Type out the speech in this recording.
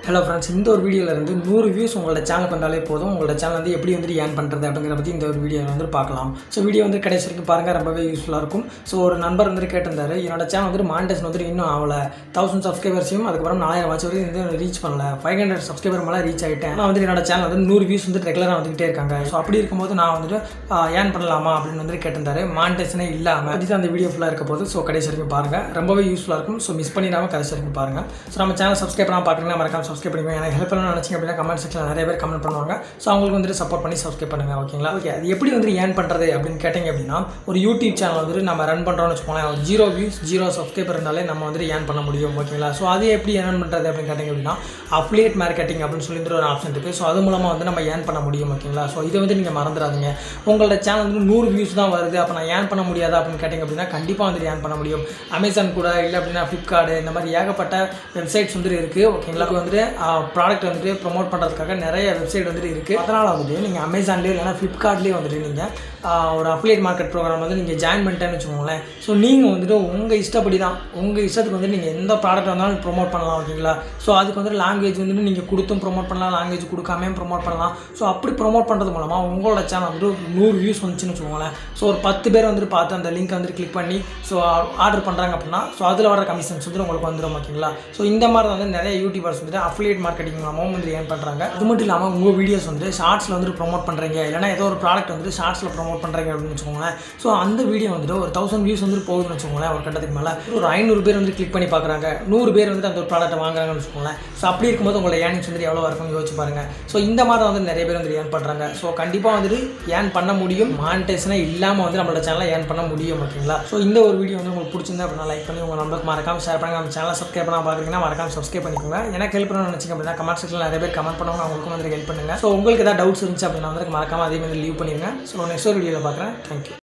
hello friends இந்த ஒரு வீடியோவில் இருந்து நூறு வியூஸ் உங்களோட சேனலுக்கு வந்தாலே போதும் உங்களோட சேனல் வந்து எப்படி வந்து ஏர்ன் பண்ணுறது அப்படிங்கிற பற்றி இந்த ஒரு வீடியோ வந்து பார்க்கலாம் ஸோ வீடியோ வந்து கடைசி வரைக்கும் பாருங்கள் ரொம்பவே யூஸ்ஃபுல்லாக இருக்கும் ஸோ ஒரு நண்பர் வந்து கேட்டிருந்தாரு என்னோட சேனல் வந்து மாண்டேஷன் வந்து இன்னும் ஆகல தௌசண்ட் சப்ஸ்கிரைபர்ஸையும் அதுக்கப்புறம் நாலாயிரம் வாட்ச் வரைக்கும் வந்து ரீச் பண்ணல ஃபைவ் ஹண்ட்ரட் சப்ஸ்கிரைபர் மேலே ரீச் ஆகிட்டேன் ஆனால் வந்து என்னோட சேனல் வந்து நூறு வியூஸ் வந்து ரெகுலராக வந்துகிட்டே இருக்காங்க ஸோ அப்படி இருக்கும்போது நான் வந்துட்டு ஏர்ன் பண்ணலாமா அப்படின்னு வந்து கேட்டிருந்தாரு மாண்டேஷனே இல்லாமல் பற்றி அந்த வீடியோ ஃபுல்லாக இருக்க போது ஸோ கடைசி வரைக்கும் பாருங்கள் ரொம்பவே யூஸ்ஃபுல்லாக இருக்கும் ஸோ மிஸ் பண்ணிடாமல் கடைசி வரைக்கும் பாருங்கள் ஸோ நம்ம சேனல் சப்ஸ்கிரைப் பண்ணால் பார்க்குறீங்கன்னா மறக்காம சப்ஸ்கிரைப் பண்ணிக்கோங்க எனக்கு ஹெல்ப் பண்ணணும்னு நினச்சிங்க அப்படின்னா கமெண்ட் செக்ஷனில் நிறைய பேர் கமெண்ட் பண்ணுவாங்க ஸோ அவங்களுக்கு வந்துட்டு சப்போர்ட் பண்ணி சப்ஸ்கிரைப் பண்ணுங்கள் ஓகேங்களா ஓகே அது எப்படி வந்து ஏர்ன் பண்ணுறது அப்படின்னு கேட்டிங்க அப்படின்னா ஒரு யூடியூப் சேனல் வந்துட்டு நம்ம ரன் பண்ணுறோம்னு வச்சுக்கோங்களேன் ஜீரோ வியூஸ் ஜீரோ சப்ஸ்கிரைபர் இருந்தாலே நம்ம வந்துட்டு ஏர்ன் பண்ண முடியும் ஓகேங்களா ஸோ அது எப்படி ஏர்ன் பண்ணுறது அப்படின்னு கேட்டிங்க அப்படின்னா அஃப்லியேட் மார்க்கெட்டிங் அப்படின்னு சொல்லிட்டு ஒரு ஆப்ஷன் இருக்குது ஸோ அது மூலமாக வந்து நம்ம ஏர்ன் பண்ண முடியும் ஓகேங்களா ஸோ இதை வந்து நீங்கள் மறந்துடாதீங்க உங்களோட சேனல் வந்து நூறு வியூஸ் தான் வருது அப்போ நான் ஏர்ன் பண்ண முடியாதா அப்படின்னு கேட்டிங்க அப்படின்னா கண்டிப்பாக வந்துட்டு ஏர்ன் பண்ண முடியும் அமேசான் கூட இல்லை அப்படின்னா ஃப்ளிப்கார்டு இந்த மாதிரி ஏகப்பட்ட வெப்சைட்ஸ் வந்துட்டு இருக்குது ஓகேங்களா அது வந்துட்டு ப்ராடக்ட் வந்துட்டு ப்ரொமோட் பண்ணுறதுக்காக நிறைய வெப்சைட் வந்துட்டு இருக்குது அதனால் வந்துட்டு நீங்கள் அமேசான்லேயே இல்லைனா ஃப்ளிப்கார்ட்லேயே வந்துட்டு நீங்கள் ஒரு அஃபிலியேட் மார்க்கெட் ப்ரோக்ராம் வந்து நீங்கள் ஜாயின் பண்ணிட்டேன்னு வச்சுக்கோங்களேன் ஸோ நீங்கள் வந்துட்டு உங்கள் இஷ்டப்படி தான் உங்கள் இஷ்டத்துக்கு வந்து நீங்கள் எந்த ப்ராடக்ட் வந்தாலும் ப்ரொமோட் பண்ணலாம் ஓகேங்களா ஸோ அதுக்கு வந்து லாங்குவேஜ் வந்துட்டு நீங்கள் கொடுத்தும் ப்ரொமோட் பண்ணலாம் லாங்குவேஜ் கொடுக்காமையும் ப்ரொமோட் பண்ணலாம் ஸோ அப்படி ப்ரொமோட் பண்ணுறது மூலமாக உங்களோட சேனல் வந்து நூறு வியூஸ் வந்துச்சுன்னு வச்சுக்கோங்களேன் ஸோ ஒரு பத்து பேர் வந்துட்டு பார்த்து அந்த லிங்க் வந்துட்டு கிளிக் பண்ணி ஸோ ஆர்டர் பண்ணுறாங்க அப்படின்னா ஸோ அதில் வர கமிஷன்ஸ் வந்து உங்களுக்கு வந்துடும் ஓகேங்களா ஸோ இந்த மாதிரி வந்து நிறைய யூடியூபர்ஸ் வந்துட்டு அஃபிலியேட் மார்க்கெட்டிங் மூலமாக வந்து ஏர்ன் பண்ணுறாங்க அது மட்டும் இல்லாமல் உங்கள் வீடியோஸ் வந்து ஷார்ட்ஸில் வந்துட்டு ப்ரொமோட் பண்ணுறீங்க இல்லைனா ஏதோ ஒரு ப்ராடக்ட் வந்துட்டு ஷார்ட்ஸில் ப்ரொமோட் பண்ணுறீங்க அப்படின்னு வச்சுக்கோங்களேன் ஸோ அந்த வீடியோ வந்துட்டு ஒரு தௌசண்ட் வியூஸ் வந்துட்டு போகுதுன்னு வச்சுக்கோங்களேன் ஒரு கட்டத்துக்கு மேலே ஒரு ஐநூறு பேர் வந்து கிளிக் பண்ணி பார்க்குறாங்க நூறு பேர் வந்துட்டு அந்த ஒரு ப்ராடக்ட்டை வாங்குறாங்கன்னு வச்சுக்கோங்களேன் ஸோ அப்படி இருக்கும்போது உங்களோட ஏர்னிங்ஸ் வந்துட்டு எவ்வளோ இருக்கும்னு யோசிச்சு பாருங்கள் ஸோ இந்த மாதிரி வந்து நிறைய பேர் வந்து ஏர்ன் பண்ணுறாங்க ஸோ கண்டிப்பாக வந்துட்டு ஏர்ன் பண்ண முடியும் மானிட்டேஷனே இல்லாமல் வந்து நம்மளோட சேனலை ஏர்ன் பண்ண முடியும் ஓகேங்களா ஸோ இந்த ஒரு வீடியோ வந்து உங்களுக்கு பிடிச்சிருந்தா அப்படின்னா லைக் பண்ணி உங்கள் நம்பருக்கு மறக்காம ஷேர் பண்ணுங்க நம்ம சேனலை சப்ஸ்கிரைப் பண்ணால் பார்க்குறீங்கன்னா மறக்காம சப்ஸ்கிரைப் பண்ணிக்கோங்க எனக்கு ஹெல்ப் பண்ணணும்னு நினச்சிங்க அப்படின்னா கமெண்ட் செக்ஷனில் நிறைய பேர் கமெண்ட் பண்ணுவாங்க அவங்களுக்கும் வந்து ஹெல்ப் பண்ணுங்கள் ஸோ உங்களுக்கு ஏதாவது டவுட்ஸ் இருந்துச்சு அப்படின்னா வந்து மறக்காம அதே மாதிரி லீவ் பண்ணிடுங்க ஸோ நெக்ஸ்ட் ஒரு வீடியோவில் பார்க்குறேன் தேங்க்யூ